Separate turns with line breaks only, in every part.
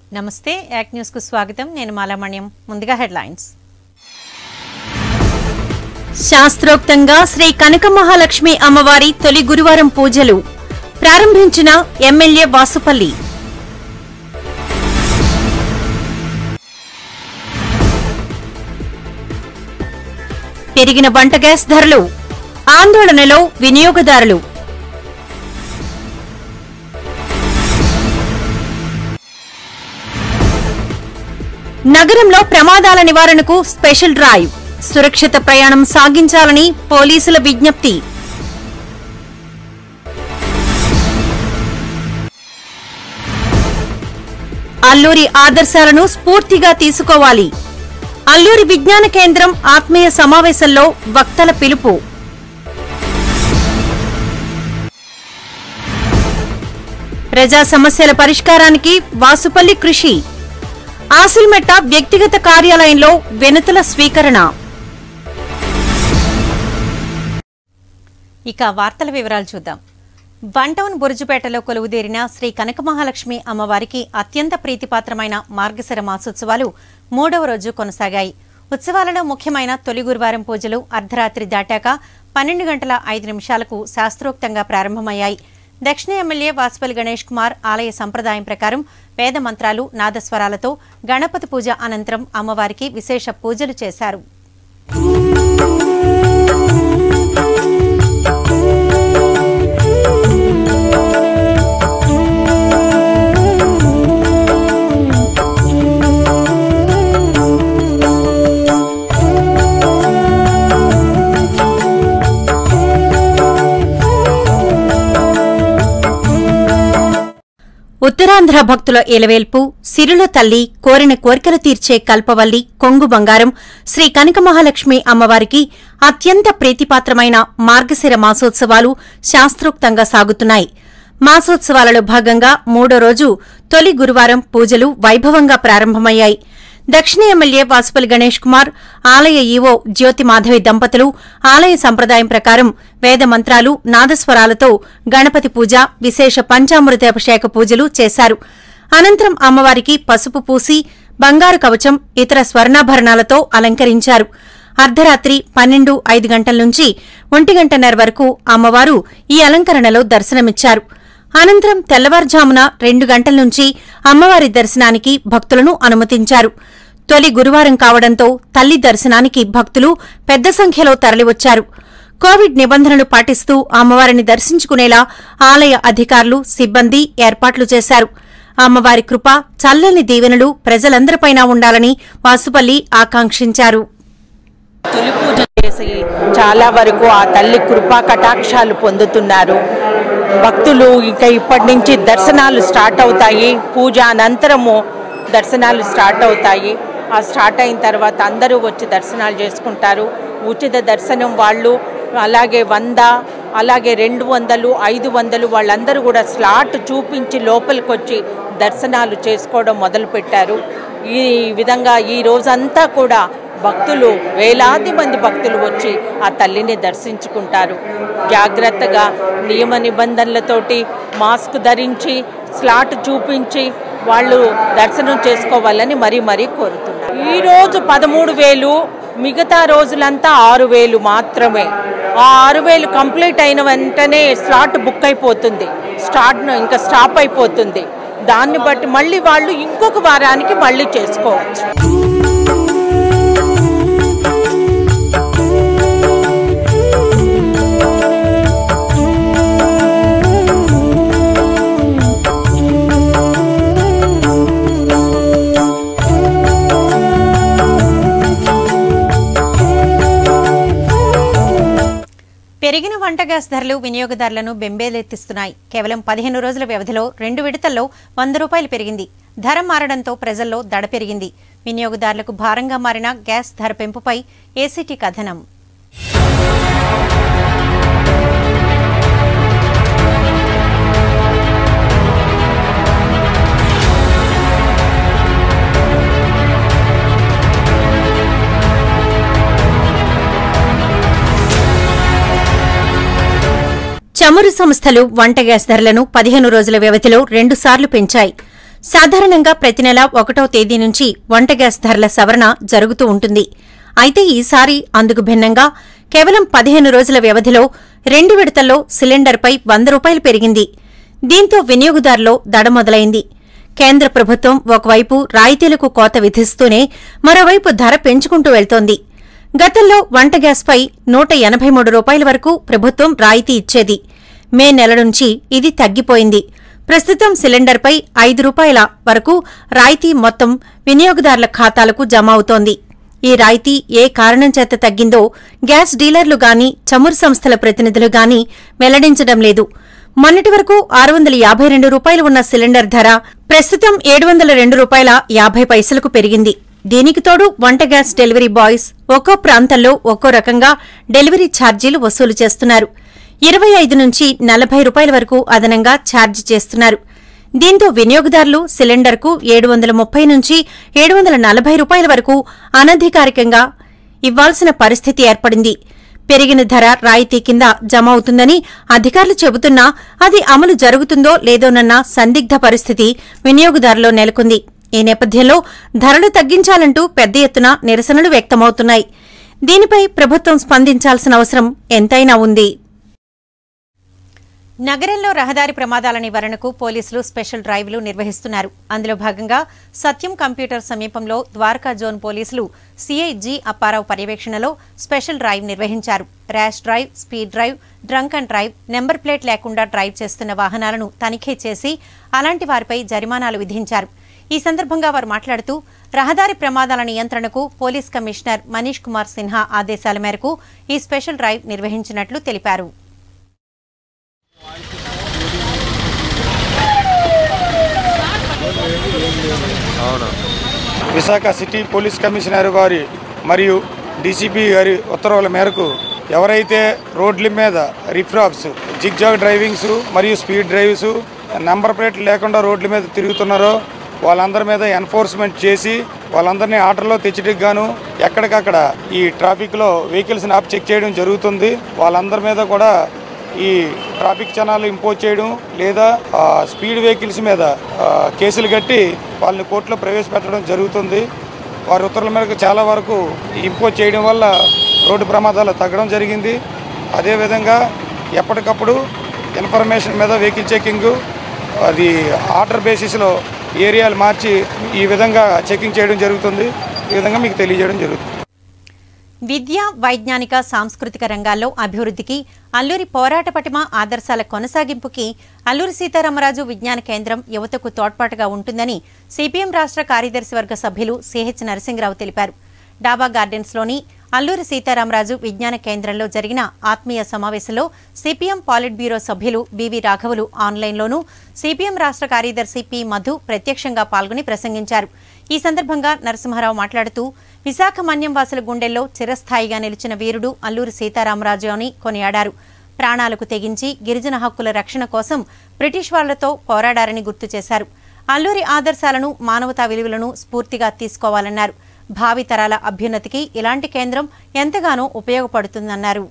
నమస్తే యాక్ న్యూస్ కు స్వాగతం నేను మాలామణ్యం ముందుగా హెడ్లైన్స్ శాస్త్రోక్తంగా శ్రీ కనక మహాలక్ష్మి అమ్మవారి తొలి గురువారం పూజలు ప్రారంభించిన ఎమ్మెల్యే వాసుపల్లి పెరిగిన వంట గ్యాస్ ధరలు ఆందోళనలో వినియోగదారులు నగరంలో ప్రమాదాల నివారణకు స్పెషల్ డ్రైవ్ సురక్షిత ప్రయాణం సాగించాలని పోలీసుల విజ్ఞప్తి అల్లూరి ఆదర్శాలను స్ఫూర్తిగా తీసుకోవాలి అల్లూరి విజ్ఞాన కేంద్రం ఆత్మీయ సమావేశంలో వక్తల పిలుపు ప్రజా సమస్యల పరిష్కారానికి వాసుపల్లి కృషి ఆసిల్మెట్ట వ్యక్తిగత కార్యాలయంలో వెనుతుల స్వీకరణ ఇక వార్తల వివరాలు చూద్దాం వన్టౌన్ బురుజుపేటలో కొలువుదేరిన శ్రీ కనకమహాలక్ష్మి అమ్మవారికి అత్యంత ప్రీతిపాత్రమైన మార్గశిర మాసోత్సవాలు మూడవ రోజు కొనసాగాయి ఉత్సవాలలో ముఖ్యమైన తొలి గురువారం పూజలు అర్ధరాత్రి దాటాక పన్నెండు గంటల ఐదు నిమిషాలకు శాస్త్రోక్తంగా ప్రారంభమయ్యాయి దక్షిణ ఎమ్మెల్యే వాసుపల్లి గణేష్ కుమార్ ఆలయ సంప్రదాయం ప్రకారం వేద మంత్రాలు నాదస్వరాలతో గణపతి పూజ అనంతరం అమ్మవారికి విశేష పూజలు చేశారు ఉత్తరాంధ్ర భక్తుల ఎలవేల్పు సిరుల తల్లి కోరిన కోరికలు తీర్చే కల్పవల్లి కొంగు బంగారం శ్రీ కనక మహాలక్ష్మి అమ్మవారికి అత్యంత ప్రీతిపాత్రమైన మార్గశిర మాసోత్సవాలు శాస్త్రోక్తంగా సాగుతున్నాయి మాసోత్సవాలలో భాగంగా మూడో రోజు తొలి గురువారం పూజలు వైభవంగా ప్రారంభమయ్యాయి దక్షిణ ఎమ్మెల్యే వాసుపల్లి గణేష్ కుమార్ ఆలయ ఈవో జ్యోతి మాధవి దంపతులు ఆలయ సంప్రదాయం ప్రకారం వేద మంత్రాలు నాదస్వరాలతో గణపతి పూజ విశేష పంచామృత అభిషేక పూజలు చేశారు అనంతరం అమ్మవారికి పసుపు పూసి బంగారు కవచం ఇతర స్వర్ణాభరణాలతో అలంకరించారు అర్ధరాత్రి పన్నెండు ఐదు గంటల నుంచి ఒంటి గంటన్నర వరకు అమ్మవారు ఈ అలంకరణలో దర్శనమిచ్చారు అనంతరం తెల్లవారుజామున రెండు గంటల నుంచి అమ్మవారి దర్శనానికి భక్తులను అనుమతించారు తొలి గురువారం కావడంతో తల్లి దర్శనానికి భక్తులు పెద్ద సంఖ్యలో తరలివచ్చారు కోవిడ్ నిబంధనలు పాటిస్తూ అమ్మవారిని దర్శించుకునేలా ఆలయ అధికారులు సిబ్బంది ఏర్పాట్లు చేశారు అమ్మవారి కృప చల్లని దీవెనలు ప్రజలందరిపైనా ఉండాలని వాసుపల్లి ఆకాంక్షించారు
తొలి పూజ చేసి చాలా వరకు ఆ తల్లి కృపా కటాక్షాలు పొందుతున్నారు భక్తులు ఇంకా ఇప్పటి నుంచి దర్శనాలు స్టార్ట్ అవుతాయి పూజ అనంతరము దర్శనాలు స్టార్ట్ అవుతాయి ఆ స్టార్ట్ అయిన తర్వాత అందరూ వచ్చి దర్శనాలు చేసుకుంటారు ఉచిత దర్శనం వాళ్ళు అలాగే వంద అలాగే రెండు వందలు ఐదు వందలు వాళ్ళందరూ కూడా స్లాట్ చూపించి లోపలికి వచ్చి దర్శనాలు చేసుకోవడం మొదలుపెట్టారు ఈ విధంగా ఈ రోజంతా కూడా భక్తులు వేలాది మంది భక్తులు వచ్చి ఆ తల్లిని దర్శించుకుంటారు జాగ్రత్తగా నియమ నిబంధనలతోటి మాస్క్ ధరించి స్లాట్ చూపించి వాళ్ళు దర్శనం చేసుకోవాలని మరీ మరీ కోరుతున్నారు ఈరోజు పదమూడు వేలు మిగతా రోజులంతా ఆరు వేలు మాత్రమే ఆ ఆరు వేలు కంప్లీట్ అయిన వెంటనే స్లాట్ బుక్ అయిపోతుంది స్టార్ట్ ఇంకా స్టాప్ అయిపోతుంది దాన్ని బట్టి మళ్ళీ వాళ్ళు ఇంకొక వారానికి మళ్ళీ చేసుకోవచ్చు
పెరిగిన వంట గ్యాస్ ధరలు వినియోగదారులను బెంబేలెత్తిస్తున్నాయి కేవలం పదిహేను రోజుల వ్యవధిలో రెండు విడతల్లో వంద రూపాయలు పెరిగింది ధర మారడంతో ప్రజల్లో దడ పెరిగింది వినియోగదారులకు భారంగా మారిన గ్యాస్ ధర పెంపుపై ఏసీటీ కథనం చమురు సంస్థలు వంట గ్యాస్ ధరలను పదిహేను రోజుల వ్యవధిలో రెండుసార్లు పెంచాయి సాధారణంగా ప్రతి నెల ఒకటో తేదీ నుంచి వంట గ్యాస్ ధరల సవరణ జరుగుతూ ఉంటుంది అయితే ఈసారి అందుకు భిన్నంగా కేవలం పదిహేను రోజుల వ్యవధిలో రెండు విడతల్లో సిలిండర్పై వంద రూపాయలు పెరిగింది దీంతో వినియోగదారులో దడ మొదలైంది కేంద్ర ప్రభుత్వం ఒకవైపు రాయితీలకు కోత విధిస్తూనే మరోవైపు ధర పెంచుకుంటూ వెళ్తోంది గతంలో వంట గ్యాస్పై నూట ఎనభై మూడు రూపాయల వరకు ప్రభుత్వం రాయితీ ఇచ్చేది మే నెల నుంచి ఇది తగ్గిపోయింది ప్రస్తుతం సిలిండర్పై ఐదు రూపాయల వరకు రాయితీ మొత్తం వినియోగదారుల ఖాతాలకు జమ అవుతోంది ఈ రాయితీ ఏ కారణం చేత తగ్గిందో గ్యాస్ డీలర్లు గాని చమురు సంస్థల ప్రతినిధులు గాని వెల్లడించడం లేదు మొన్నటి వరకు ఆరు వందల యాభై రెండు రూపాయలు ఉన్న సిలిండర్ ధర ప్రస్తుతం ఏడు వందల రెండు రూపాయల యాభై పైసలకు పెరిగింది దీనికి తోడు వంట గ్యాస్ డెలివరీ బాయ్స్ ఒక్కో ప్రాంతంలో ఒక్కో రకంగా డెలివరీ ఛార్జీలు వసూలు చేస్తున్నారు ఇరవై ఐదు నుంచి నలభై రూపాయల వరకు అదనంగా ఛార్జ్ చేస్తున్నారు దీంతో వినియోగదారులు సిలిండర్కు ఏడు వందల ముప్పై నుంచి ఏడు వందల నలభై రూపాయల వరకు అనధికారికంగా ఇవ్వాల్సిన పరిస్థితి ఏర్పడింది పెరిగిన ధర రాయితీ కింద జమ అవుతుందని అధికారులు చెబుతున్నా అది అమలు జరుగుతుందో లేదోనన్న సందిగ్ధ పరిస్థితి వినియోగదారులో నెలకొంది ఈ నేపథ్యంలో ధరలు తగ్గించాలంటూ పెద్ద ఎత్తున నిరసనలు వ్యక్తమవుతున్నాయి దీనిపై ప్రభుత్వం స్పందించాల్సిన అవసరం ఎంతైనా ఉంది నగరంలో రహదారి ప్రమాదాల నివారణకు పోలీసులు స్పెషల్ డ్రైవ్లు నిర్వహిస్తున్నారు అందులో భాగంగా సత్యం కంప్యూటర్ సమీపంలో ద్వారకా జోన్ పోలీసులు సీఐ జి అప్పారావు పర్యవేక్షణలో స్పెషల్ డ్రైవ్ నిర్వహించారు rash drive speed drive drunk and drive number plate లేకుండా డ్రైవ్ చేస్తున్న వాహనాలను తనిఖీ చేసి అలాంటి వారిపై జరిమానాలు విధించారు ఈ సందర్భంగా వారు మాట్లాడుతూ రహదారి ప్రమాదాల నియంత్రణకు పోలీస్ కమిషనర్ మనీష్ కుమార్ సిన్హా ఆదేశాల మేరకు ఈ స్పెషల్ డ్రైవ్ నిర్వహించినట్లు తెలిపారు
విశాఖ సిటీ పోలీస్ కమిషనర్ గారి మరియు డీసీపీ గారి ఉత్తర్వుల మేరకు ఎవరైతే రోడ్ల మీద రిఫ్రాక్స్ జిగ్జాగ్ డ్రైవింగ్స్ మరియు స్పీడ్ డ్రైవ్స్ నెంబర్ ప్లేట్ లేకుండా రోడ్ల మీద తిరుగుతున్నారో వాళ్ళందరి మీద ఎన్ఫోర్స్మెంట్ చేసి వాళ్ళందరినీ ఆర్డర్లో తెచ్చడానికి గాను ఎక్కడికక్కడ ఈ ట్రాఫిక్లో వెహికల్స్ని ఆప్ చెక్ చేయడం జరుగుతుంది వాళ్ళందరి మీద కూడా ఈ ట్రాఫిక్ చనాలు ఇంపోజ్ చేయడం లేదా ఆ, స్పీడ్ వెహికల్స్ మీద ఆ, కేసులు కట్టి వాళ్ళని కోర్టులో ప్రవేశపెట్టడం జరుగుతుంది వారి ఉత్తర్వుల మేరకు చాలా వరకు ఇంపోజ్ చేయడం వల్ల రోడ్డు ప్రమాదాలు తగ్గడం జరిగింది అదేవిధంగా ఎప్పటికప్పుడు ఇన్ఫర్మేషన్ మీద వెహికల్ చెకింగ్ అది ఆర్డర్ బేసిస్లో ఏరియాలు మార్చి ఈ విధంగా చెకింగ్ చేయడం జరుగుతుంది ఈ విధంగా మీకు తెలియజేయడం జరుగుతుంది
విద్య వైజ్ఞానిక సాంస్కృతిక రంగాల్లో అభివృద్ధికి అల్లూరి పోరాట పటిమ ఆదర్శాల కొనసాగింపుకి అల్లూరి సీతారామరాజు విజ్ఞాన కేంద్రం యువతకు తోడ్పాటుగా ఉంటుందని సిపిఎం రాష్ట్ర కార్యదర్శి వర్గ సభ్యులు సిహెచ్ నరసింహరావు తెలిపారు డాబా గార్డెన్స్లోని అల్లూరి సీతారామరాజు విజ్ఞాన కేంద్రంలో జరిగిన ఆత్మీయ సమావేశంలో సిపిఎం పాలిట్ బ్యూరో సభ్యులు బివి రాఘవులు ఆన్లైన్లోనూ సిపిఎం రాష్ట్ర కార్యదర్శి పి మధు ప్రత్యక్షంగా పాల్గొని ప్రసంగించారు ఈ సందర్భంగా నరసింహారావు మాట్లాడుతూ విశాఖ మన్యం వాసుల గుండెల్లో చిరస్థాయిగా నిలిచిన వీరుడు అల్లూరి సీతారామరాజు అని కొనియాడారు ప్రాణాలకు తెగించి గిరిజన హక్కుల రక్షణ కోసం బ్రిటిష్ వాళ్లతో పోరాడారని గుర్తు చేశారు అల్లూరి ఆదర్శాలను మానవతా విలువలను స్ఫూర్తిగా తీసుకోవాలన్నారు భావితరాల అభ్యున్నతికి ఇలాంటి కేంద్రం ఎంతగానో ఉపయోగపడుతుందన్నారు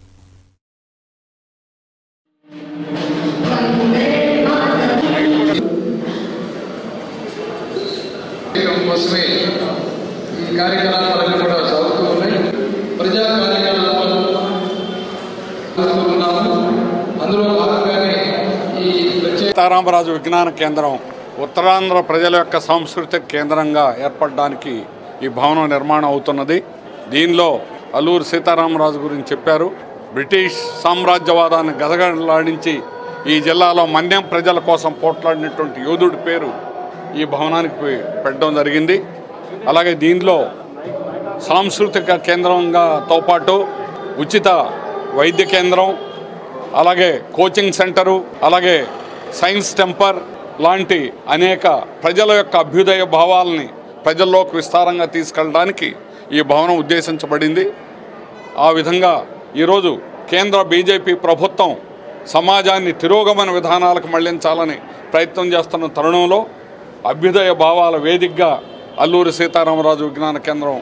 చేయడం కోసమే ఈ కార్యకలాపాలన్నీ కూడా సాగుతూ ఉన్నాయి ప్రజా కార్యకలాపాలు సాగుతూ ఉన్నాము అందులో భాగంగానే ఈ ప్రత్యేక
సీతారామరాజు విజ్ఞాన కేంద్రం ఉత్తరాంధ్ర ప్రజల యొక్క సాంస్కృతిక కేంద్రంగా ఏర్పడడానికి ఈ భవనం నిర్మాణం అవుతున్నది దీనిలో అల్లూరు సీతారామరాజు గురించి చెప్పారు బ్రిటిష్ సామ్రాజ్యవాదాన్ని గదగలాడించి ఈ జిల్లాలో మన్యం ప్రజల కోసం పోట్లాడినటువంటి యోధుడి పేరు ఈ భవనానికి పెట్టడం జరిగింది అలాగే దీనిలో సాంస్కృతిక కేంద్రంగాతో పాటు ఉచిత వైద్య కేంద్రం అలాగే కోచింగ్ సెంటరు అలాగే సైన్స్ టెంపర్ లాంటి అనేక ప్రజల యొక్క అభ్యుదయ భావాలని ప్రజల్లోకి విస్తారంగా తీసుకెళ్ళడానికి ఈ భవనం ఉద్దేశించబడింది ఆ విధంగా ఈరోజు కేంద్ర బీజేపీ ప్రభుత్వం సమాజాన్ని తిరోగమన విధానాలకు మళ్లించాలని ప్రయత్నం చేస్తున్న తరుణంలో అభ్యుదయ భావాల వేదికగా అల్లూరి సీతారామరాజు విజ్ఞాన కేంద్రం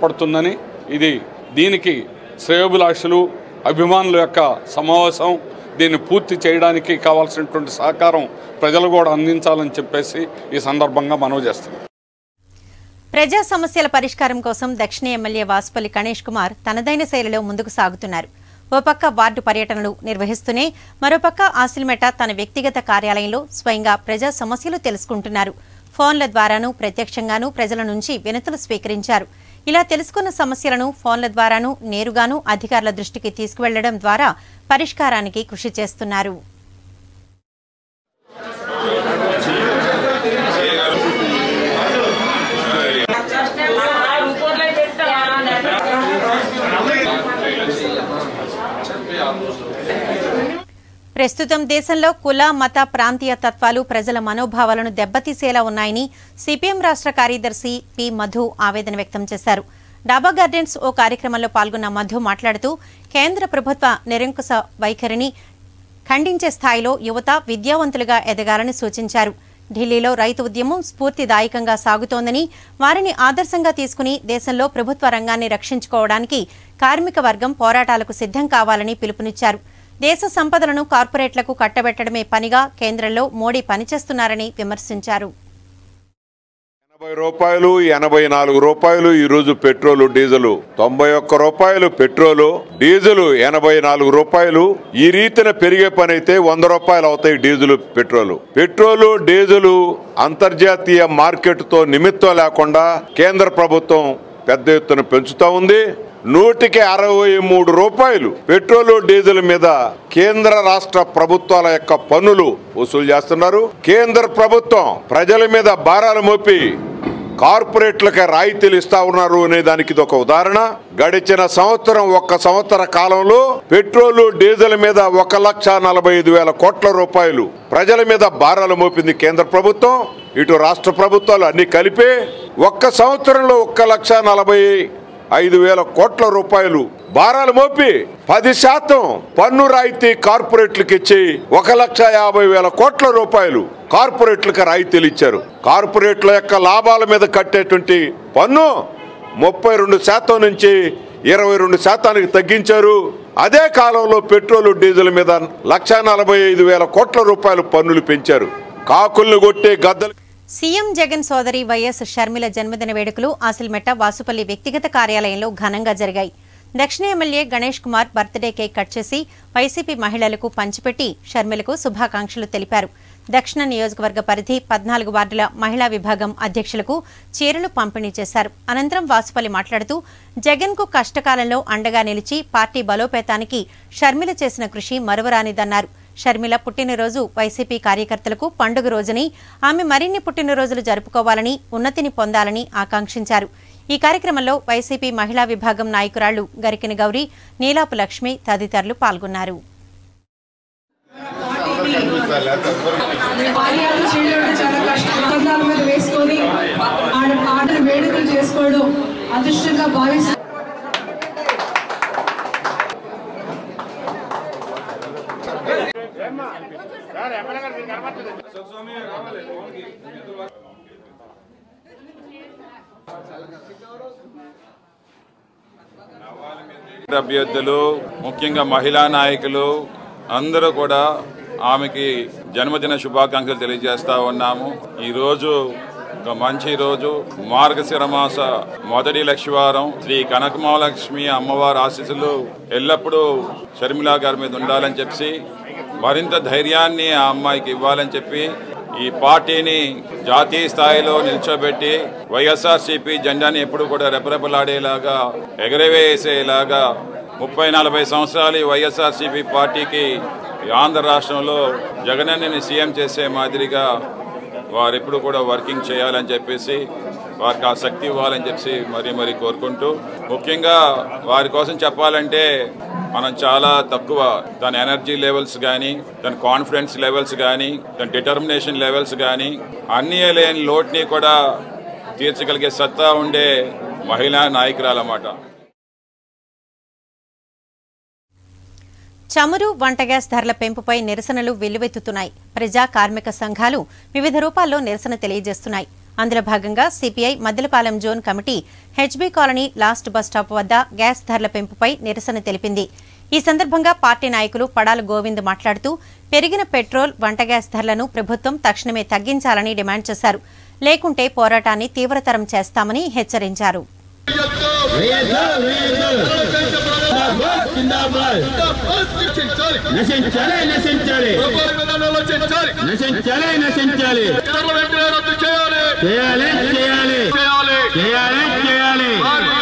ఏర్పడుతుందని ఇది దీనికి శ్రేయోభిలాషులు అభిమానుల యొక్క సమావేశం దీన్ని పూర్తి చేయడానికి కావాల్సినటువంటి సహకారం ప్రజలు కూడా అందించాలని చెప్పేసి ఈ సందర్భంగా మనవి చేస్తున్నాం
ప్రజా సమస్యల పరిష్కారం కోసం దక్షిణ ఎమ్మెల్యే వాసుపల్లి గణేష్ కుమార్ తనదైన శైలిలో ముందుకు సాగుతున్నారు ఓ పక్క వార్డు పర్యటనలు నిర్వహిస్తూనే మరోపక్క ఆసిల్మెట తన వ్యక్తిగత కార్యాలయంలో స్వయంగా ప్రజా సమస్యలు తెలుసుకుంటున్నారు ఫోన్ల ద్వారాను ప్రత్యక్షంగానూ ప్రజల నుంచి వినతులు స్వీకరించారు ఇలా తెలుసుకున్న సమస్యలను ఫోన్ల ద్వారాను నేరుగాను అధికారుల దృష్టికి తీసుకువెళ్లడం ద్వారా పరిష్కారానికి కృషి చేస్తున్నారు ప్రస్తుతం దేశంలో కుల మత ప్రాంతీయ తత్వాలు ప్రజల మనోభావాలను దెబ్బతీసేలా ఉన్నాయని సిపిఎం రాష్ట్ర కార్యదర్శి పి మధు ఆవేదన వ్యక్తం చేశారు డాబా గార్డెన్స్ ఓ కార్యక్రమంలో పాల్గొన్న మధు మాట్లాడుతూ కేంద్ర ప్రభుత్వ నిరంకుశ వైఖరిని ఖండించే స్థాయిలో యువత విద్యావంతులుగా ఎదగాలని సూచించారు ఢిల్లీలో రైతు ఉద్యమం స్ఫూర్తిదాయకంగా సాగుతోందని వారిని ఆదర్శంగా తీసుకుని దేశంలో ప్రభుత్వ రంగాన్ని రక్షించుకోవడానికి కార్మిక వర్గం పోరాటాలకు సిద్ధం కావాలని పిలుపునిచ్చారు దేశ సంపదలను కార్పొరేట్లకు కట్టబెట్టడమే పనిగా కేంద్రంలో మోడీ పనిచేస్తున్నారని విమర్శించారు
ఎనభై రూపాయలు ఎనభై నాలుగు రూపాయలు ఈ రోజు పెట్రోలు డీజిల్ తొంభై ఒక్క రూపాయలు పెట్రోలు డీజిల్ ఎనభై నాలుగు రూపాయలు ఈ రీతిన పెరిగే పని అయితే వంద రూపాయలు అవుతాయి డీజిల్ పెట్రోలు పెట్రోలు డీజిల్ అంతర్జాతీయ మార్కెట్ తో నిమిత్తం లేకుండా కేంద్ర ప్రభుత్వం పెద్ద ఎత్తున పెంచుతా ఉంది నూటికి అరవై మూడు రూపాయలు పెట్రోలు డీజిల్ మీద కేంద్ర రాష్ట్ర ప్రభుత్వాల యొక్క పన్నులు వసూలు చేస్తున్నారు కేంద్ర ప్రభుత్వం ప్రజల మీద భారాలు మోపి కార్పొరేట్లకి రాయితీలు ఇస్తా ఉన్నారు అనే దానికి ఇది ఒక ఉదాహరణ గడిచిన సంవత్సరం ఒక్క సంవత్సర కాలంలో పెట్రోలు డీజిల్ మీద ఒక లక్ష నలభై ఐదు వేల కోట్ల రూపాయలు ప్రజల మీద భారాలు మోపింది కేంద్ర ప్రభుత్వం ఇటు రాష్ట్ర ప్రభుత్వాలు అన్ని కలిపి ఒక్క సంవత్సరంలో ఒక్క లక్ష నలభై ఐదు వేల కోట్ల రూపాయలు భారాలు మోపి పది శాతం పన్ను రాయితీ కార్పొరేట్లకు ఇచ్చి ఒక లక్ష యాభై వేల కోట్ల రూపాయలు కార్పొరేట్లకు రాయితీలు ఇచ్చారు కార్పొరేట్ల యొక్క లాభాల మీద కట్టేటువంటి పన్ను ముప్పై రెండు శాతం నుంచి ఇరవై రెండు శాతానికి తగ్గించారు అదే కాలంలో పెట్రోల్ డీజిల్ మీద లక్ష నలభై ఐదు వేల కోట్ల రూపాయలు పన్నులు పెంచారు కాకుల్ని కొట్టే గద్దలు
సీఎం జగన్ సోదరి వైఎస్ షర్మిల జన్మదిన వేడుకలు ఆసిల్మెట్ట వాసుపల్లి వ్యక్తిగత కార్యాలయంలో ఘనంగా జరిగాయి దక్షిణ MLA Ganesh Kumar birthday cake cut చేసి వైసీపీ మహిళలకు పంచిపెట్టి షర్మిలకు శుభాకాంక్షలు తెలిపారు దక్షిణ నియోజకవర్గ పరిధి పద్నాలుగు వార్డుల మహిళా విభాగం అధ్యక్షులకు చీరలు పంపిణీ చేశారు అనంతరం వాసుపల్లి మాట్లాడుతూ జగన్ కు కష్టకాలంలో అండగా నిలిచి పార్టీ బలోపేతానికి షర్మిల చేసిన కృషి మరువరానిదన్నారు షర్మిల పుట్టినరోజు వైసీపీ కార్యకర్తలకు పండుగ రోజుని ఆమె మరిన్ని పుట్టినరోజులు జరుపుకోవాలని ఉన్నతిని పొందాలని ఆకాంక్షించారు ఈ కార్యక్రమంలో వైసీపీ మహిళా విభాగం నాయకురాళ్లు గరికిన గౌరి నీలాపు లక్ష్మి తదితరులు పాల్గొన్నారు
ఆలయాలు చేయడం చాలా కష్టం అబద్ధాల మీద వేసుకొని ఆడ ఆటలు వేడుకలు చేసుకోవడం అదృష్టంగా భావిస్తారు
అభ్యర్థులు ముఖ్యంగా మహిళా నాయకులు అందరూ కూడా ఆమెకి జన్మదిన శుభాకాంక్షలు తెలియజేస్తా ఉన్నాము ఈరోజు ఒక మంచి రోజు మార్గశిర మాస మొదటి లక్ష్యవారం శ్రీ కనకమహాలక్ష్మి అమ్మవారి ఆశీస్సులు ఎల్లప్పుడూ షర్మిలా గారి మీద ఉండాలని చెప్పి మరింత ధైర్యాన్ని ఆ అమ్మాయికి ఇవ్వాలని చెప్పి ఈ పార్టీని జాతీయ స్థాయిలో నిల్చోబెట్టి వైఎస్ఆర్సీపీ జెండాని ఎప్పుడు కూడా రెపరెపలాడేలాగా ఎగరవేసేలాగా ముప్పై నలభై సంవత్సరాలు ఈ వైఎస్ఆర్సీపీ పార్టీకి ఈ ఆంధ్ర రాష్ట్రంలో జగనన్నని సీఎం చేసే మాదిరిగా వారు ఎప్పుడు కూడా వర్కింగ్ చేయాలని చెప్పేసి వారికి ఆ శక్తి ఇవ్వాలని చెప్పి మరీ మరీ కోరుకుంటూ ముఖ్యంగా వారి కోసం చెప్పాలంటే మనం చాలా తక్కువ తన ఎనర్జీ లెవెల్స్ కానీ తన కాన్ఫిడెన్స్ లెవెల్స్ కానీ తన డిటర్మినేషన్ లెవెల్స్ కానీ అన్నీ లేని లోటుని కూడా తీర్చగలిగే సత్తా ఉండే మహిళా నాయకురాలన్నమాట
చమురు వంట గ్యాస్ ధరల పెంపుపై నిరసనలు వెల్లువెత్తుతున్నాయి ప్రజా కార్మిక సంఘాలు వివిధ రూపాల్లో నిరసన తెలియజేస్తున్నాయి అందులో భాగంగా CPI Maddilapalem zone committee HB colony last bus stop వద్ద గ్యాస్ ధరల పెంపుపై నిరసన తెలిపింది ఈ సందర్భంగా పార్టీ నాయకులు పడాల గోవింద్ మాట్లాడుతూ పెరిగిన పెట్రోల్ వంట గ్యాస్ ధరలను ప్రభుత్వం తక్షణమే తగ్గించాలని డిమాండ్ చేశారు లేకుంటే పోరాటాన్ని తీవ్రతరం చేస్తామని హెచ్చరించారు
నశించాలి నశించాలి నశించాలి నశించాలి చేయాలి చేయాలి చేయాలి చేయాలి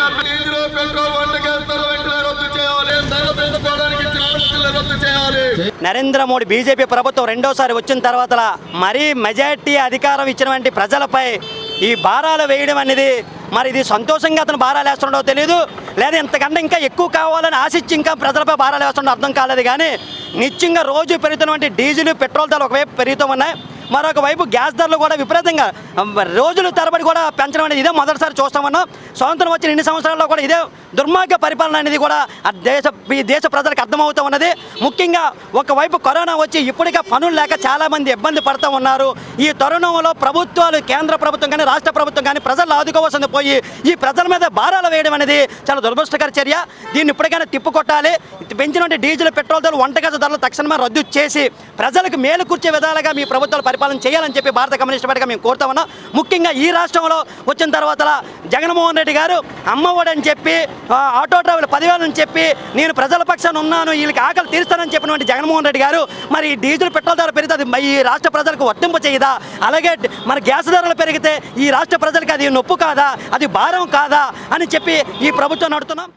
నరేంద్ర మోడీ బీజేపీ ప్రభుత్వం రెండోసారి వచ్చిన తర్వాత మరీ మెజారిటీ అధికారం ఇచ్చినటువంటి ప్రజలపై ఈ భారాలు వేయడం అనేది మరి ఇది సంతోషంగా అతను భారాలు వేస్తుండో తెలియదు లేదా ఇంతకంటే ఇంకా ఎక్కువ కావాలని ఆశించి ఇంకా ప్రజలపై భారాలు వేస్తుండో అర్థం కాలేదు కానీ నిత్యంగా రోజు పెరుగుతున్నటువంటి డీజిల్ పెట్రోల్ ధరలు ఒకవైపు పెరుగుతూ ఉన్నాయి మరొక వైపు గ్యాస్ ధరలు కూడా విపరీతంగా అమ్, రోజులు తరబడి కూడా పెంచడం అనేది ఇదే మొదటిసారి చూస్తామన్నాం స్వాతంత్రం వచ్చిన ఇన్ని సంవత్సరాల్లో కూడా ఇదే దుర్మార్గ పరిపాలన అనేది కూడా ఆ దేశ ఈ దేశ ప్రజలకు అర్థమవుతూ ఉన్నది ముఖ్యంగా ఒకవైపు కరోనా వచ్చి ఇప్పటికే పనులు లేక చాలామంది ఇబ్బంది పడుతూ ఉన్నారు ఈ తరుణంలో ప్రభుత్వాలు కేంద్ర ప్రభుత్వం కానీ రాష్ట్ర ప్రభుత్వం కానీ ప్రజలు ఆదుకోవాల్సింది పోయి ఈ ప్రజల మీద భారాలు వేయడం అనేది చాలా దురదృష్టకర చర్య దీన్ని ఇప్పటికైనా తిప్పుకొట్టాలి పెంచినటువంటి డీజిల్ పెట్రోల్ ధరలు వంటగజ ధరలు తక్షణమే రద్దు చేసి ప్రజలకు మేలు కూర్చే విధాలుగా మీ ప్రభుత్వాలు పరిపాలన చేయాలని చెప్పి భారత కమ్యూనిస్ట్ పార్టీగా మేము కోరుతా ఉన్నాం ముఖ్యంగా ఈ రాష్ట్రంలో వచ్చిన తర్వాత జగన్మోహన్ రెడ్డి గారు అమ్మఒడి అని చెప్పి ఆ, ఆటో డ్రైవర్లు పదివేలు అని చెప్పి నేను ప్రజల పక్షాన ఉన్నాను వీళ్ళకి ఆకలి తీరుస్తానని చెప్పినటువంటి జగన్మోహన్ రెడ్డి గారు మరి ఈ డీజిల్ పెట్రోల్ ధర పెరిగితే అది ఈ రాష్ట్ర ప్రజలకు వర్తింపు చేయదా అలాగే డ్- మరి గ్యాస్ ధరలు పెరిగితే ఈ రాష్ట్ర ప్రజలకు అది నొప్పు కాదా అది భారం కాదా అని చెప్పి ఈ ప్రభుత్వం నడుతున్నాం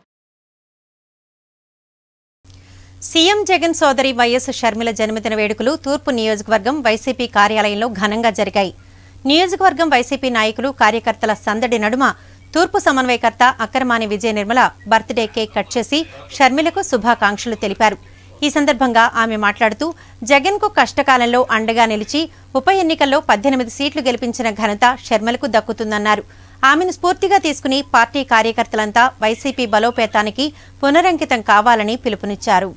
సీఎం జగన్ సోదరి వైఎస్ షర్మిల జన్మదిన వేడుకలు తూర్పు నియోజకవర్గం వైసీపీ కార్యాలయంలో ఘనంగా జరిగాయి నియోజకవర్గం వైసీపీ నాయకులు కార్యకర్తల సందడి నడుమ తూర్పు సమన్వయకర్త Akkaramani Vijaya Nirmala birthday cake cut చేసి షర్మిలకు శుభాకాంక్షలు తెలిపారు ఈ సందర్భంగా ఆమె మాట్లాడుతూ జగన్కు కష్టకాలంలో అండగా నిలిచి ఉప ఎన్నికల్లో పద్దెనిమిది సీట్లు గెలిపించిన ఘనత షర్మిలకు దక్కుతుందన్నారు ఆమెను స్ఫూర్తిగా తీసుకుని పార్టీ కార్యకర్తలంతా వైసీపీ బలోపేతానికి పునరంకితం కావాలని పిలుపునిచ్చారు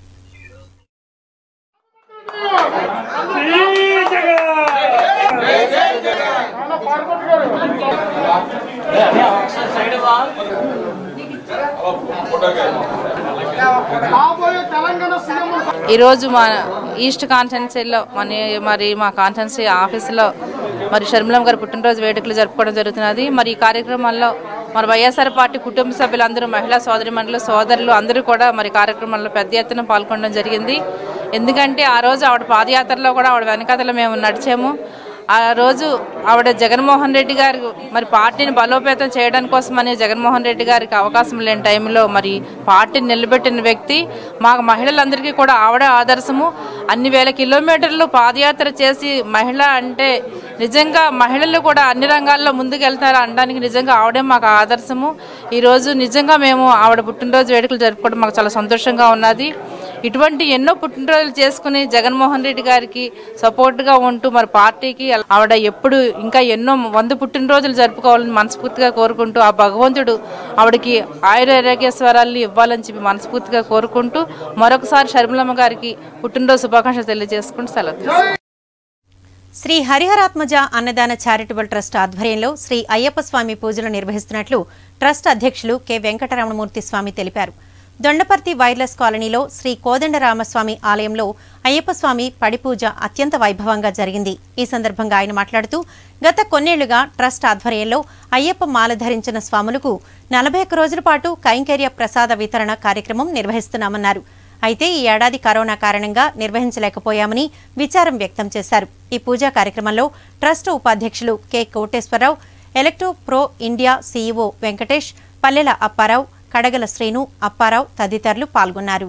ఈరోజు మా ఈస్ట్ కాన్స్టెన్సీలో మన మరి మా కాన్స్టెన్సీ ఆఫీసులో మరి షర్మిలం గారి పుట్టినరోజు వేడుకలు జరుపుకోవడం జరుగుతున్నది మరి ఈ కార్యక్రమాల్లో మరి వైఎస్ఆర్ పార్టీ కుటుంబ సభ్యులందరూ మహిళా సోదరి సోదరులు అందరూ కూడా మరి కార్యక్రమాల్లో పెద్ద ఎత్తున పాల్గొనడం జరిగింది ఎందుకంటే ఆ రోజు ఆవిడ పాదయాత్రలో కూడా ఆవిడ వెనకాతల మేము నడిచాము ఆ రోజు ఆవిడ జగన్మోహన్ రెడ్డి గారు మరి పార్టీని బలోపేతం చేయడం కోసమని జగన్మోహన్ రెడ్డి గారికి అవకాశం లేని టైంలో మరి పార్టీని నిలబెట్టిన వ్యక్తి మా మహిళలందరికీ కూడా ఆవిడ ఆదర్శము అన్ని వేల కిలోమీటర్లు పాదయాత్ర చేసి మహిళ అంటే నిజంగా మహిళలు కూడా అన్ని రంగాల్లో ముందుకెళ్తారు అనడానికి నిజంగా ఆవిడే మాకు ఆదర్శము ఈరోజు నిజంగా మేము ఆవిడ పుట్టినరోజు వేడుకలు జరుపుకోవడం మాకు చాలా సంతోషంగా ఉన్నది ఇటువంటి ఎన్నో పుట్టినరోజులు చేసుకుని జగన్మోహన్ రెడ్డి గారికి సపోర్ట్గా ఉంటూ మరి పార్టీకి ఆవిడ ఎప్పుడు ఇంకా ఎన్నో వంద పుట్టినరోజులు జరుపుకోవాలని మనస్ఫూర్తిగా కోరుకుంటూ ఆ భగవంతుడు ఆవిడకి ఆయురారోగ్యస్వరాల్ని ఇవ్వాలని చెప్పి మనస్ఫూర్తిగా కోరుకుంటూ మరొకసారి షర్మిలమ్మ గారికి పుట్టినరోజు శుభాకాంక్షలు తెలియజేసుకుంటూ సెలవు తీసుకుంటాను.
శ్రీ హరిహరాత్మజ అన్నదాన చారిటబుల్ ట్రస్ట్ ఆధ్వర్యంలో శ్రీ అయ్యప్ప స్వామి పూజలు నిర్వహిస్తున్నట్లు ట్రస్ట్ అధ్యక్షులు కె వెంకటరమణమూర్తి స్వామి తెలిపారు దొండపర్తి వైర్లెస్ కాలనీలో శ్రీ కోదండరామస్వామి ఆలయంలో అయ్యప్ప స్వామి పడిపూజ అత్యంత వైభవంగా జరిగింది ఈ సందర్భంగా ఆయన మాట్లాడుతూ గత కొన్నేళ్లుగా ట్రస్ట్ ఆధ్వర్యంలో అయ్యప్ప మాల ధరించిన స్వాములకు నలభై ఒక్క రోజుల పాటు కైంకర్య ప్రసాద వితరణ కార్యక్రమం నిర్వహిస్తున్నామన్నారు అయితే ఈ ఏడాది కరోనా కారణంగా నిర్వహించలేకపోయామని విచారం వ్యక్తం చేశారు ఈ పూజా కార్యక్రమంలో ట్రస్ట్ ఉపాధ్యక్షులు K Koteswararao electro pro India CEO Venkatesh Pallela Apparao కడగల Srinu Apparao తదితరులు పాల్గొన్నారు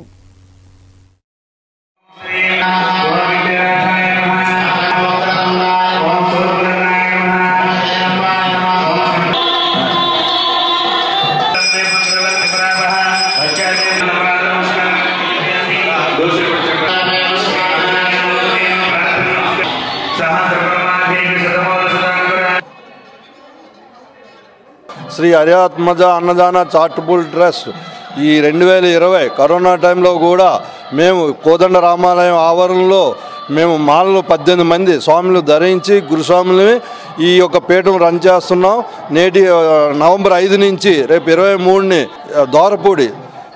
శ్రీ హరియాత్మజ అన్నదాన చారిటబుల్ ట్రస్ట్ ఈ రెండు వేల ఇరవై కరోనా టైంలో కూడా మేము కోదండ రామాలయం ఆవరణలో మేము మాలలో పద్దెనిమిది మంది స్వాములు ధరించి గురుస్వాములని ఈ యొక్క పీఠం రన్ చేస్తున్నాం నేటి ఆ, నవంబర్ ఐదు నుంచి రేపు ఇరవై మూడుని ద్వారపూడి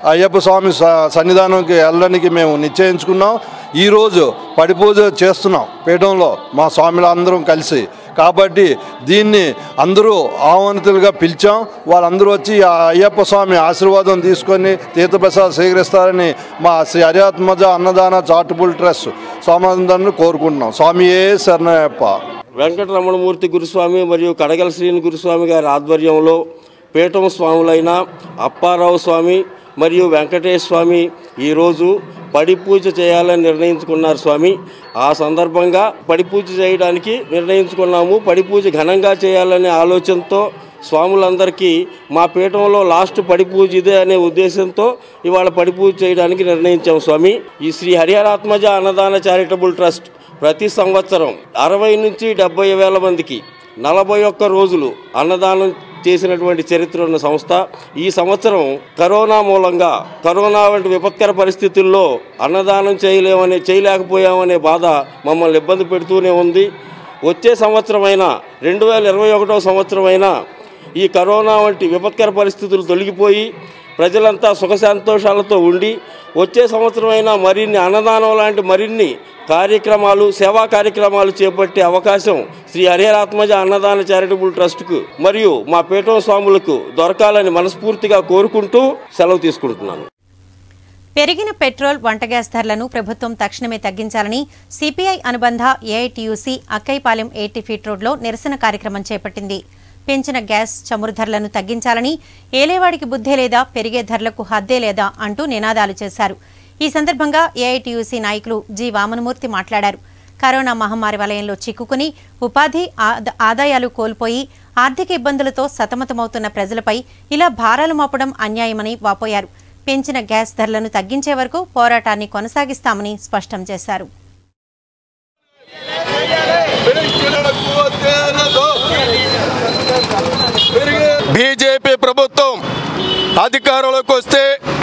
అయ్యప్ప స్వామి స- సన్నిధానంకి వెళ్ళడానికి మేము నిశ్చయించుకున్నాం ఈరోజు పడిపూజ చేస్తున్నాం పీఠంలో మా స్వాములందరం కలిసి కాబట్టి దీన్ని అందరూ ఆహ్వానితులుగా పిలిచాం వాళ్ళందరూ వచ్చి ఆ అయ్యప్ప స్వామి ఆశీర్వాదం తీసుకొని తీర్థప్రసాదం స్వీకరిస్తారని మా శ్రీ హరియాత్మజ అన్నదాన చారిటబుల్ ట్రస్ట్ స్వామి కోరుకుంటున్నాం స్వామియే శరణయ్యప్ప
వెంకటరమణమూర్తి గురుస్వామి మరియు కడగల శ్రీని గురుస్వామి గారి ఆధ్వర్యంలో పీఠం స్వాములైన అప్పారావు స్వామి మరియు వెంకటేశ్వర స్వామి ఈరోజు పడి పూజ చేయాలని నిర్ణయించుకున్నారు స్వామి ఆ సందర్భంగా పడి పూజ చేయడానికి నిర్ణయించుకున్నాము పడి పూజ ఘనంగా చేయాలనే ఆలోచనతో స్వాములందరికీ మా పీఠంలో లాస్ట్ పడి పూజ ఇదే అనే ఉద్దేశంతో ఇవాళ పడి పూజ చేయడానికి నిర్ణయించాం స్వామి ఈ శ్రీ హరిహరాత్మజ అన్నదాన చారిటబుల్ ట్రస్ట్ ప్రతి సంవత్సరం అరవై నుంచి డెబ్బై వేల మందికి నలభై ఒక్క రోజులు అన్నదానం చేసినటువంటి చరిత్ర ఉన్న సంస్థ ఈ సంవత్సరం కరోనా మూలంగా కరోనా వంటి విపత్కర పరిస్థితుల్లో అన్నదానం చేయలేమనే చేయలేకపోయామనే బాధ మమ్మల్ని ఇబ్బంది పెడుతూనే ఉంది వచ్చే సంవత్సరమైనా రెండు వేల ఇరవై ఒకటో సంవత్సరమైనా ఈ కరోనా వంటి విపత్కర పరిస్థితులు తొలగిపోయి ప్రజలంతా సుఖ సంతోషాలతో ఉండి వచ్చే సంవత్సరమైనా మరిన్ని అన్నదానం లాంటి మరిన్ని కార్యక్రమాలు సేవా కార్యక్రమాలు చేపట్టే అవకాశం శ్రీ హరిహరాత్మజ అన్నదాన చారిటబుల్ ట్రస్ట్కు మరియు మా పీఠం స్వాములకు దొరకాలని మనస్ఫూర్తిగా కోరుకుంటూ సెలవు తీసుకుంటున్నాను
పెరిగిన పెట్రోల్ వంట గ్యాస్ ధరలను ప్రభుత్వం తక్షణమే తగ్గించాలని సిపిఐ అనుబంధ ఏఐటియుసి అక్కైపాలెం ఎయిటీ ఫీట్ రోడ్లో నిరసన కార్యక్రమం చేపట్టింది పెంచిన గ్యాస్ చమురు ధరలను తగ్గించాలని ఏలేవాడికి బుద్ధే లేదా పెరిగే ధరలకు హద్దే లేదా అంటూ నినాదాలు చేశారు ఈ సందర్భంగా ఏఐటియుసి నాయకులు జి వామనమూర్తి మాట్లాడారు కరోనా మహమ్మారి వలయంలో చిక్కుకుని ఉపాధి ఆద- ఆదాయాలు కోల్పోయి ఆర్థిక ఇబ్బందులతో సతమతమవుతున్న ప్రజలపై ఇలా భారాలు మోపడం అన్యాయమని వాపోయారు పెంచిన గ్యాస్ ధరలను తగ్గించే వరకు పోరాటాన్ని కొనసాగిస్తామని స్పష్టం చేశారు
బీజేపీ ప్రభుత్వం అధికారంలోకి వస్తే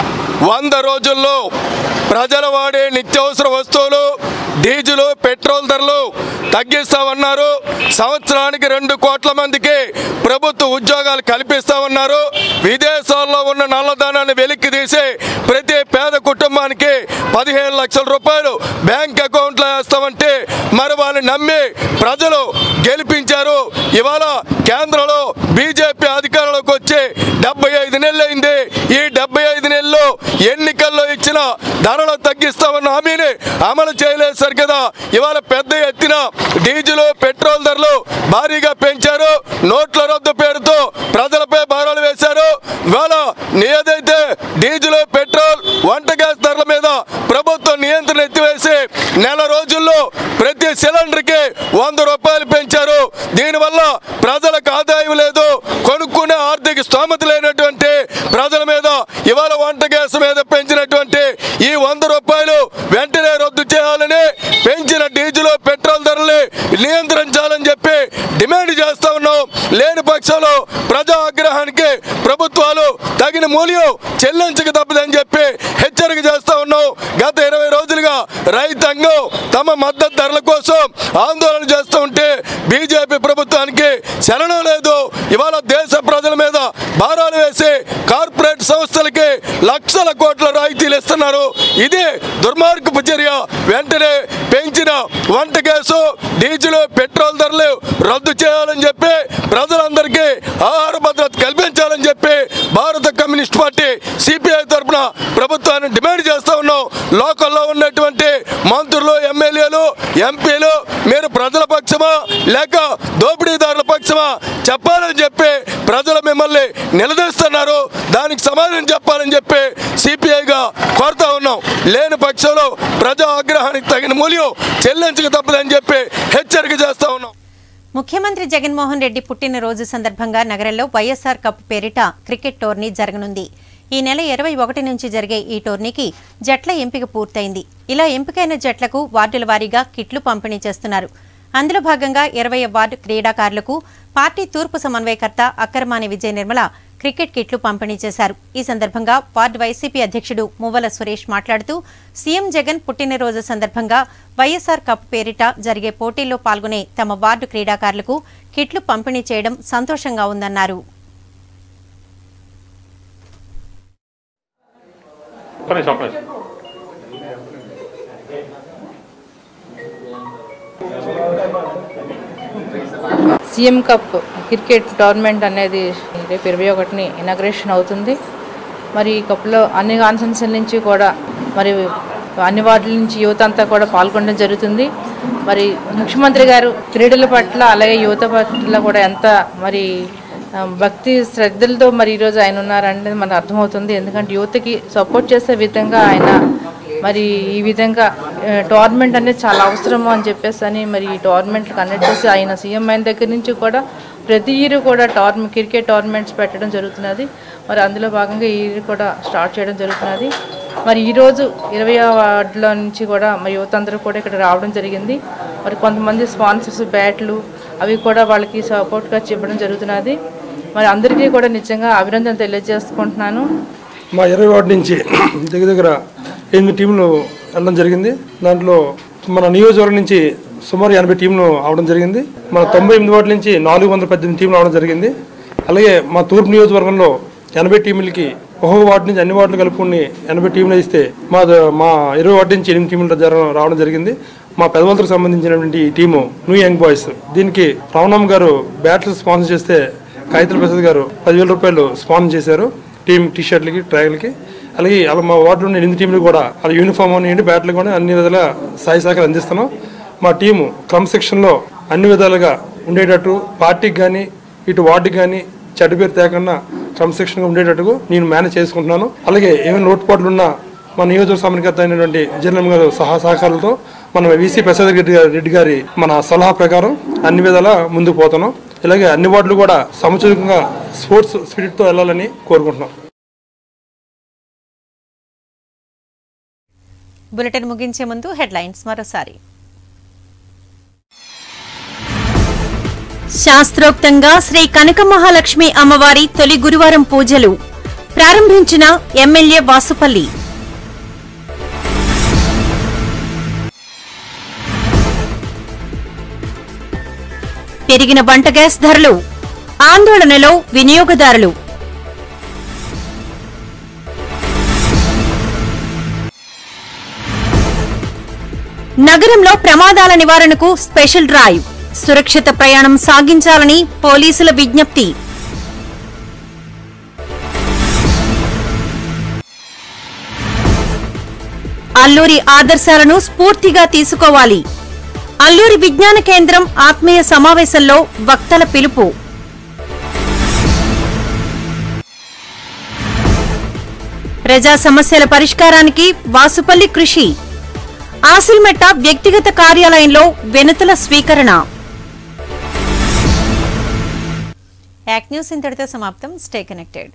వంద రోజుల్లో ప్రజలు వాడే నిత్యావసర వస్తువులు డీజిల్ పెట్రోల్ ధరలు తగ్గిస్తామన్నారు సంవత్సరానికి రెండు కోట్ల మందికి ప్రభుత్వ ఉద్యోగాలు కల్పిస్తామన్నారు విదేశాల్లో ఉన్న నల్లధనాన్ని వెలికి తీసి ప్రతి పేద కుటుంబానికి పదిహేను లక్షల రూపాయలు బ్యాంక్ అకౌంట్లో వేస్తామంటే మరి వాళ్ళని నమ్మి ప్రజలు గెలిపించారు ఇవాళ కేంద్రంలో బీజేపీ అధికారంలోకి వచ్చి డెబ్బై ఐదు నెలలు అయింది ఈ డెబ్బై ఐదు నెలల్లో ఎన్నికల్లో ఇచ్చిన ధరలు తగ్గిస్తామన్న హామీని అమలు చేయలేదు సరి కదా ఇవాళ పెద్ద ఎత్తున డీజిల్ పెట్రోల్ ధరలు భారీగా పెంచారు నోట్ల రద్దు పేరుతో ప్రజలపై భారాలు వేశారు ఇవాళ ఏదైతే డీజిల్ పెట్రోల్ వంట గ్యాస్ ధరల మీద ప్రభుత్వం నియంత్రణ ఎత్తివేసి నెల రోజుల్లో ప్రతి సిలిండర్కి వంద రూపాయలు పెంచారు దీనివల్ల ప్రజలకు ఆదాయం లేదు కొనుక్కునే ఆర్థిక స్తోమత లేనటువంటి ప్రజల మీద ఇవాళ వంట గ్యాస్ మీద పెంచినటువంటి ఈ వంద రూపాయలు వెంటనే రద్దు చేయాలని పెంచిన డీజిల్ పెట్రోల్ ధరల్ని నియంత్రించాలని చెప్పి డిమాండ్ చేస్తా ఉన్నాం లేని పక్షంలో ప్రజా ఆగ్రహానికి ప్రభుత్వాలు తగిన మూల్యం చెల్లించక తప్పదని చెప్పి హెచ్చరిక చేస్తా ఉన్నాం గత ఇరవై రోజులుగా రైతాంగం తమ మద్దతు ధరల కోసం ఆందోళన చేస్తూ ఉంటే బీజేపీ ప్రభుత్వానికి శరణం లేదు ఇవాళ దేశ ప్రజల మీద భారాలు వేసి కార్పొరేట్ సంస్థలకి లక్షల కోట్ల రాయితీలు ఇస్తున్నారు ఇది దుర్మార్గపు చర్య వెంటనే పెంచిన వంట గ్యాసు డీజిల్ పెట్రోల్ ధరలు రద్దు చేయాలని చెప్పి ప్రజలందరికీ ఆహార భద్రత కల్పించాలని చెప్పి భారత కమ్యూనిస్ట్ పార్టీ సిపిఐ తరఫున ప్రభుత్వాన్ని డిమాండ్ చేస్తా ఉన్నాం లోకల్లో ఉన్నటువంటి మంత్రులు ఎమ్మెల్యేలు ఎంపీలు మీరు ప్రజల పక్షమా లేక దోపిడీదారుల పక్షమా చెప్పాలని చెప్పి ప్రజలు మిమ్మల్ని నిలదీస్తున్నారు దానికి సమాధానం చెప్పాలని చెప్పి సిపిఐగా కోరుతా ఉన్నాం లేని పక్షంలో ప్రజా ఆగ్రహానికి తగిన మూల్యం చెల్లించక తప్పదని చెప్పి హెచ్చరిక చేస్తా ఉన్నాం
ముఖ్యమంత్రి జగన్మోహన్ రెడ్డి పుట్టినరోజు సందర్భంగా నగరంలో వైఎస్ఆర్ కప్ పేరిట క్రికెట్ టోర్నీ జరగనుంది ఈ నెల ఇరవై ఒకటి నుంచి జరిగే ఈ టోర్నీకి జట్ల ఎంపిక పూర్తయింది ఇలా ఎంపికైన జట్లకు వార్డుల వారీగా కిట్లు పంపిణీ చేస్తున్నారు అందులో భాగంగా ఇరవై వార్డు క్రీడాకారులకు పార్టీ తూర్పు సమన్వయకర్త అక్కరమాని విజయ నిర్మల క్రికెట్ కిట్లు పంపిణీ చేశారు ఈ సందర్భంగా వార్డు వైసీపీ అధ్యక్షుడు మువ్వల సురేష్ మాట్లాడుతూ సీఎం జగన్ పుట్టినరోజు సందర్భంగా వైఎస్ఆర్ కప్ పేరిట జరిగే పోటీల్లో పాల్గొనే తమ వార్డు క్రీడాకారులకు కిట్లు పంపిణీ చేయడం సంతోషంగా ఉందన్నారు
ఒక్క నిమిషం ఒక్క నిమిషం
సీఎం కప్ క్రికెట్ టోర్నమెంట్ అనేది రేపు ఇరవై ఒకటిని ఇనాగ్రేషన్ అవుతుంది మరి ఈ కప్లో అన్ని కాన్సెన్సీల నుంచి కూడా మరి అన్ని వార్డుల నుంచి యువత అంతా కూడా పాల్గొనడం జరుగుతుంది మరి ముఖ్యమంత్రి గారు క్రీడల పట్ల అలాగే యువత పట్ల కూడా ఎంత మరి ఆ, భక్తి శ్రద్ధలతో మరి ఈరోజు ఆయన ఉన్నారనేది మనకు అర్థమవుతుంది ఎందుకంటే యువతకి సపోర్ట్ చేసే విధంగా ఆయన మరి ఈ విధంగా ఆ, టోర్నమెంట్ అనేది చాలా అవసరము అని చెప్పేసి అని మరి ఈ టోర్నమెంట్ కండక్ట్ చేసి ఆయన సీఎం అయిన దగ్గర నుంచి కూడా ప్రతి ఇయర్ కూడా టోర్న క్రికెట్ టోర్నమెంట్స్ పెట్టడం జరుగుతున్నది మరి అందులో భాగంగా ఈ ఇయర్ కూడా స్టార్ట్ చేయడం జరుగుతున్నది మరి ఈరోజు ఇరవై వార్డుల నుంచి కూడా మరి యువత అందరూ కూడా ఇక్కడ రావడం జరిగింది మరి కొంతమంది స్పాన్సర్స్ బ్యాట్లు అవి కూడా వాళ్ళకి సపోర్ట్గా చెప్పడం జరుగుతున్నది మరి అందరికీ కూడా నిజంగా అభినందన తెలియజేసుకుంటున్నాను
మా ఇరవై వార్డు నుంచి దగ్గర దగ్గర ఎనిమిది టీంలు వెళ్ళడం జరిగింది దాంట్లో మన నియోజకవర్గం నుంచి సుమారు ఎనభై టీంలు అవడం జరిగింది మన తొంభై ఎనిమిది వార్డుల నుంచి నాలుగు వందల పద్దెనిమిది టీంలు అవడం జరిగింది అలాగే మా తూర్పు నియోజకవర్గంలో ఎనభై టీములకి ఒక్కొక్క వార్డు నుంచి అన్ని వార్డులు కలుపుకుని ఎనభై టీంలు ఇస్తే మా ద- మా ఇరవై వార్డు నుంచి ఎనిమిది టీంలు జరగ- రావడం జరిగింది మా పెదవలతకు సంబంధించినటువంటి ఈ టీము న్యూ యంగ్ బాయ్స్ దీనికి రమణమ్మ గారు బ్యాట్లు స్పాన్సర్ చేస్తే కాగితల ప్రసాద్ గారు పదివేల రూపాయలు స్పాన్సర్ చేశారు టీం టీ షర్ట్లకి ట్రాయల్కి అలాగే అలా మా వార్డులో ఉన్న ఎనిమిది టీంలు కూడా అలా యూనిఫామ్ అనివ్వండి బ్యాట్లు కూడా అన్ని విధాల సాయి సహకారం అందిస్తున్నాం మా టీము క్రమశిక్షణలో అన్ని విధాలుగా ఉండేటట్టు పార్టీకి కానీ ఇటు వార్డుకి కానీ చెడ్డ పేరు తేకుండా క్రమశిక్షణగా ఉండేటట్టుగా నేను మేనేజ్ చేసుకుంటున్నాను అలాగే ఏమైనా లోటుపాట్లు ఉన్నా మన నియోజక సమన్వయకర్త అయినటువంటి జనరల్ గారు సహా సహకారాలతో మన వీసీ ప్రసాద్ రెడ్డి గారి రెడ్డి గారి మన సలహా ప్రకారం అన్ని విధాలా ముందుకు పోతున్నాం ఇలాగే అన్ని వార్డులు కూడా సముచితంగా స్పోర్ట్స్ స్పిరిట్తో వెళ్ళాలని కోరుకుంటున్నాం
బులెటిన్ ముగించే ముందు హెడ్లైన్స్ మరోసారి శాస్త్రోక్తంగా శ్రీ కనక మహాలక్ష్మి అమ్మవారి తొలి గురువారం పూజలు ప్రారంభించిన ఎమ్మెల్యే వాసుపల్లి పెరిగిన వంట గ్యాస్ ధరలు ఆందోళనలో వినియోగదారులు నగరంలో ప్రమాదాల నివారణకు స్పెషల్ డ్రైవ్ సురక్షిత ప్రయాణం సాగించాలని పోలీసుల విజ్ఞప్తి అల్లూరి ఆదర్శాలను స్ఫూర్తిగా తీసుకోవాలి అల్లూరి విజ్ఞాన కేంద్రం ఆత్మీయ సమావేశంలో వక్తల పిలుపు ప్రజా సమస్యల పరిష్కారానికి వాసుపల్లి కృషి ఆసిల్మెట్ట వ్యక్తిగత కార్యాలయంలో వెనుతల స్వీకరణ యాక్ న్యూస్ ఇంతటితో సమాప్తం స్టే కనెక్టెడ్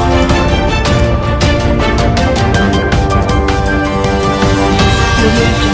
audio jungle.